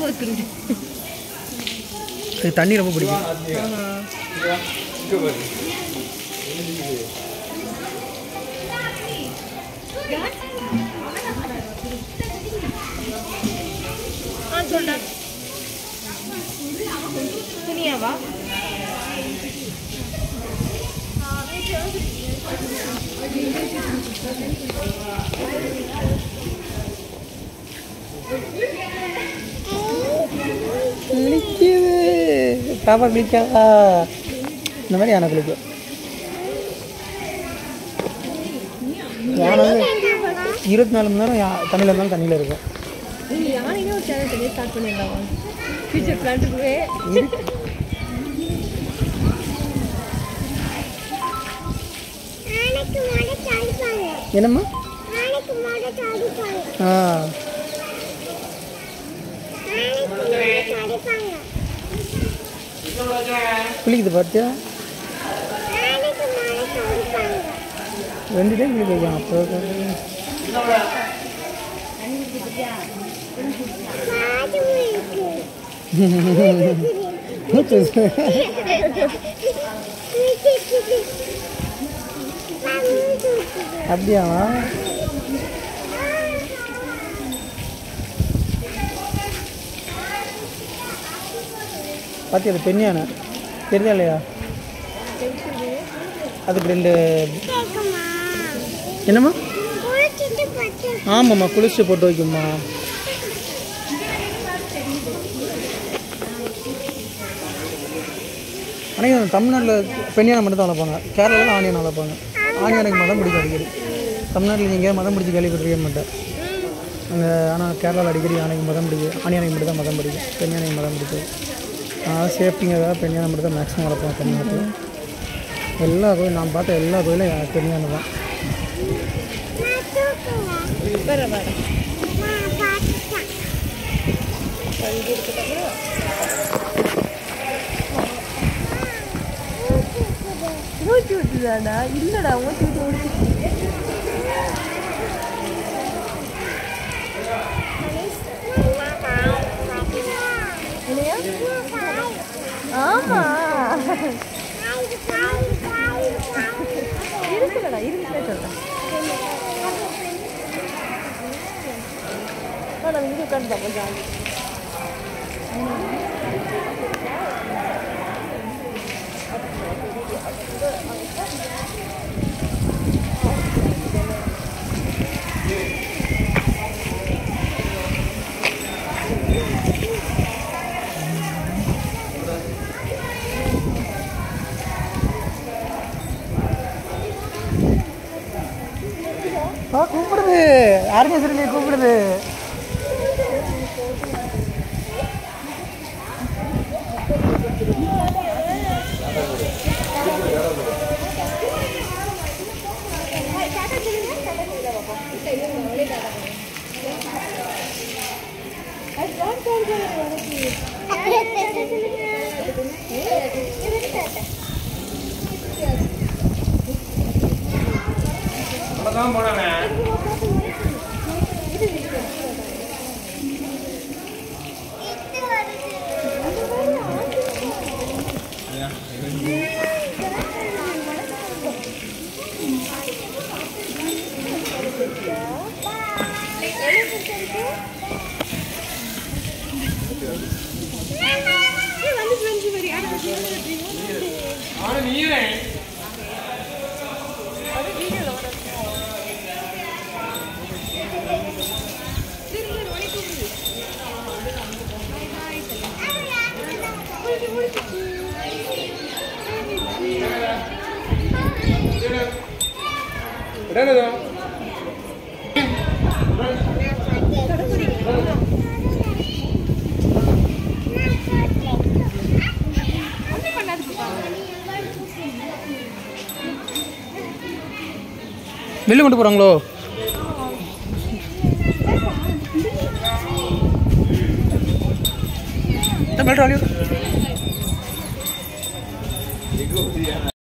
ஊத்துருது அது தண்ணி ரொம்ப பிடிக்கும் ஆ சொல்டா துணியாவா குளிக்குது பாப்பா குளிக்காதா இந்த மாதிரி யானை குளிக்கும் யானை வந்து இருபத்தி நாலு மணி நேரம் யா- தண்ணியில் இருந்தாலும் தண்ணியில் இருக்கும் நீங்க யானைனே ஒரு சேனல் பண்ணி ஸ்டார்ட் பண்ணிடலாம் ஃபியூச்சர் பிளான்ட்டுக்குவே நாளைக்கு மாட சாடிப்பாங்க என்னம்மா நாளைக்கு மாட சாடிப்பாங்க ஆ நாளைக்கு மாட சாடிப்பாங்க குளிக்குது பார்த்தியா நாளைக்கு மாட சாடிப்பாங்க ரெண்டு டைம் குளிக்க வைக்கலாம் அப்போ காதும் இருக்கு மூச்சு அப்படியாவா பார்த்தியா அது பெண் யானை தெரியுதா இல்லையா அதுக்கு ரெண்டு கேக்குமா என்னம்மா குளிச்சிட்டு பட்டு ஆமாம்மா குளிச்சு போட்டு வைக்கும்மா ஆனால் இது தமிழ்நாட்டில் பெண் யானை மட்டும் தான் வளர்ப்பாங்க கேரளாவில் ஆண் யானை வளர்ப்பாங்க ஆண் யானைக்கு மதம் பிடிக்கும் அடிக்கடி தமிழ்நாட்டில் நீங்கள் மதம் பிடிச்சி கேள்விப்பட்டிருக்க மாட்டேன் அங்கே ஆனால் கேரளாவில் அடிக்கடி யானைக்கு மதம் பிடிக்கும் ஆண் யானைக்கு மட்டும் தான் மதம் பிடிக்கும் பெண் யானைக்கு மதம் பிடிக்கும் அதனால் சேஃப்டிங்காக பெண் யானை மட்டும் தான் மேக்ஸிமம் வளர்ப்பாங்க தமிழ்நாட்டில் எல்லா கோயில் நான் பார்த்த எல்லா கோயிலும் யா- பெண் யானை தான் நான் தூக்குவேன் வர வர நான் பார்த்துட்டேன் ஊற்றி விட்டுதாடா இல்லடா ஊற்றி விட்டு ஊற்றி இல்லையா ஆமா இருக்குல்லடா இருக்குல்ல சொல்றேன் ஆ, நம்ம இங்கே உட்காந்து பார்ப்போம் ஜாலி ஆ கூப்பிடுது ஆர்கனைசர்லேயே கூப்பிடுது வெளில கொண்டு போகிறாங்களோ பெல்ட்